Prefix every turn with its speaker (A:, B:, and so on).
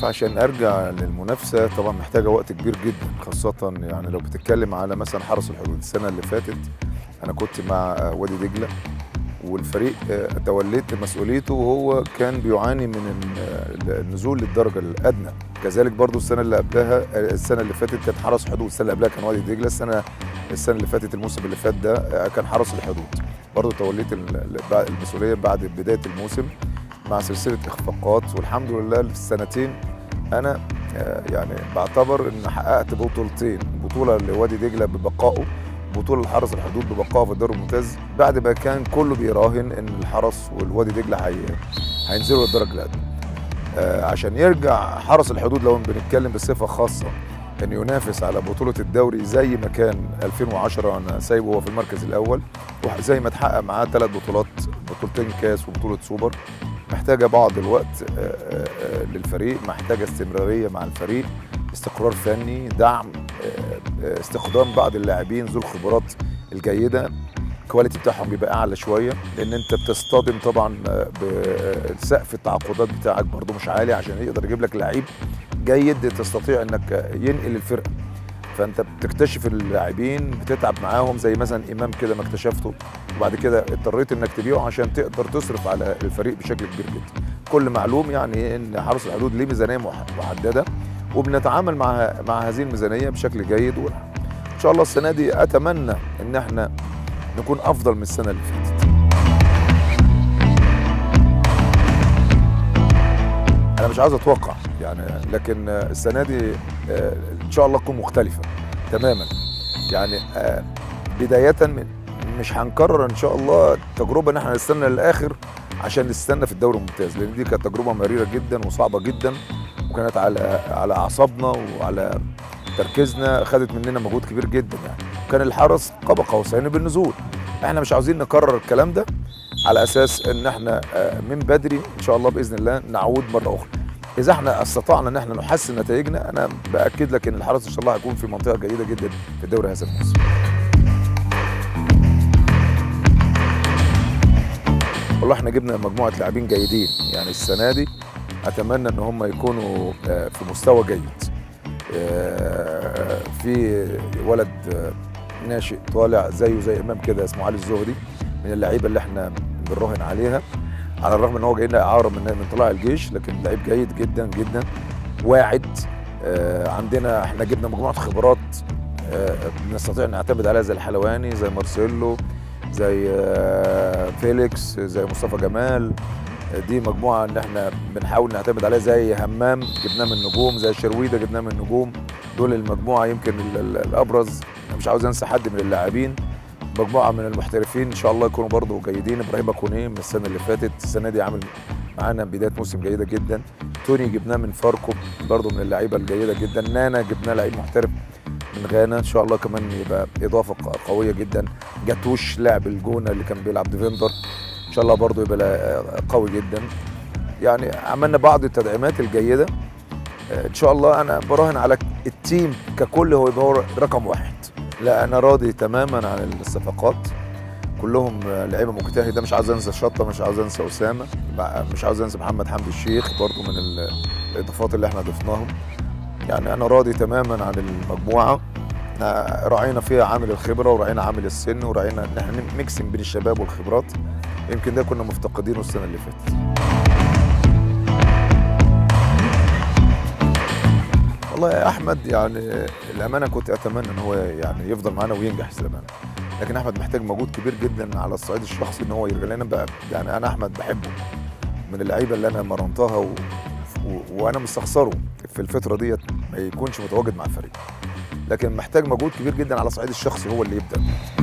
A: عشان ارجع للمنافسه طبعا محتاجه وقت كبير جدا خاصه يعني لو بتتكلم على مثلا حرس الحدود السنه اللي فاتت انا كنت مع آه، وادي دجله والفريق آه، توليت مسؤوليته وهو كان بيعاني من ال- آه، النزول للدرجه الادنى كذلك برضو السنه اللي قبلها آه، السنه اللي فاتت كانت حرس حدود السنه اللي قبلها كان وادي دجله السنه السنه اللي فاتت الموسم اللي فات ده آه، كان حرس الحدود برضو توليت ال- ال- بعد- المسؤوليه بعد بدايه الموسم مع سلسله اخفاقات والحمد لله في السنتين انا آه، يعني بعتبر ان حققت بطولتين بطوله لوادي دجله ببقائه بطوله لحرس الحدود ببقائه في الدوري الممتاز بعد ما كان كله بيراهن ان الحرس والوادي دجله هي هينزلوا للدرجه الادنى آه، عشان يرجع حرس الحدود لو بنتكلم بصفه خاصه ان ينافس على بطوله الدوري زي ما كان 2010 انا سايبه هو في المركز الاول وزي ما اتحقق معاه ثلاث بطولات بطولتين كاس وبطوله سوبر محتاجه بعض الوقت آه، آه، آه، للفريق محتاجه استمراريه مع الفريق استقرار فني دعم آه، آه، استخدام بعض اللاعبين ذو الخبرات الجيده الكواليتي بتاعهم بيبقى اعلى شويه لان انت بتصطدم طبعا آه، بسقف التعاقدات بتاعك برضو مش عالي عشان يقدر يجيب لك لعيب جيد تستطيع انك آه، ينقل الفرقه فانت بتكتشف اللاعبين بتتعب معاهم زي مثلا امام كده ما اكتشفته وبعد كده اضطريت انك تبيعه عشان تقدر تصرف على الفريق بشكل كبير جدا كل معلوم يعني ان حرس الحدود ليه ميزانيه مح- محدده وبنتعامل مع مع هذه الميزانيه بشكل جيد وان شاء الله السنه دي اتمنى ان احنا نكون افضل من السنه اللي فاتت انا مش عاوز اتوقع يعني لكن آه، السنه دي آه، ان شاء الله تكون مختلفه تماما يعني آه، بدايه من مش هنكرر ان شاء الله التجربه ان احنا نستنى للاخر عشان نستنى في الدوري الممتاز لان دي كانت تجربه مريره جدا وصعبه جدا وكانت على على اعصابنا وعلى تركيزنا خدت مننا مجهود كبير جدا يعني كان الحرس قاب قوسين بالنزول احنا مش عاوزين نكرر الكلام ده على اساس ان احنا آه، من بدري ان شاء الله باذن الله نعود مره اخرى اذا احنا استطعنا ان احنا نحسن نتائجنا انا باكد لك ان الحرس ان شاء الله هيكون في منطقه جيده جدا في الدوري هذا الموسم والله احنا جبنا مجموعه لاعبين جيدين يعني السنه دي اتمنى ان هم يكونوا آه، في مستوى جيد آه، في ولد آه، ناشئ طالع زيه زي امام كده اسمه علي الزهري من اللعيبه اللي احنا بنراهن عليها على الرغم ان هو جاي لنا اعاره من من طلائع الجيش لكن لعيب جيد جدا جدا واعد آه، عندنا احنا جبنا مجموعه خبرات آه، بنستطيع نعتمد عليها زي الحلواني زي مارسيلو زي آه، فيليكس زي مصطفى جمال آه، دي مجموعه ان احنا بنحاول نعتمد عليها زي همام جبناه من النجوم زي شرويده جبناه من النجوم دول المجموعه يمكن ال- ال- الابرز أنا مش عاوز انسى حد من اللاعبين مجموعه من المحترفين ان شاء الله يكونوا برضو جيدين ابراهيم كونيه من السنه اللي فاتت السنه دي عامل معانا بدايه موسم جيده جدا توني جبناه من فاركو برضو من اللعيبه الجيده جدا نانا جبناه لعيب محترف من غانا ان شاء الله كمان يبقى اضافه ق- قويه جدا جاتوش لاعب الجونه اللي كان بيلعب ديفندر ان شاء الله برضو يبقى لا- قوي جدا يعني عملنا بعض التدعيمات الجيده آه، ان شاء الله انا براهن على التيم ككل هو يبقى هو رقم واحد لا انا راضي تماما عن الصفقات كلهم آه، لعيبه مجتهده مش عاوز انسى شطه مش عاوز انسى اسامه مع- مش عاوز انسى محمد حمدي الشيخ برضو من ال- الاضافات اللي احنا ضفناهم يعني انا راضي تماما عن المجموعه إحنا راعينا فيها عامل الخبره وراعينا عامل السن وراعينا ان احنا ميكسنج بين الشباب والخبرات يمكن ده كنا مفتقدينه السنه اللي فاتت والله يا احمد يعني الامانه كنت اتمنى ان هو يعني يفضل معانا وينجح الامانه لكن احمد محتاج مجهود كبير جدا على الصعيد الشخصي ان هو يرجع لنا بقى يعني انا احمد بحبه من اللعيبه اللي انا مرنتها و... و... وانا مستخسره في الفتره ديت ما يكونش متواجد مع الفريق لكن محتاج مجهود كبير جدا على الصعيد الشخصي هو اللي يبدا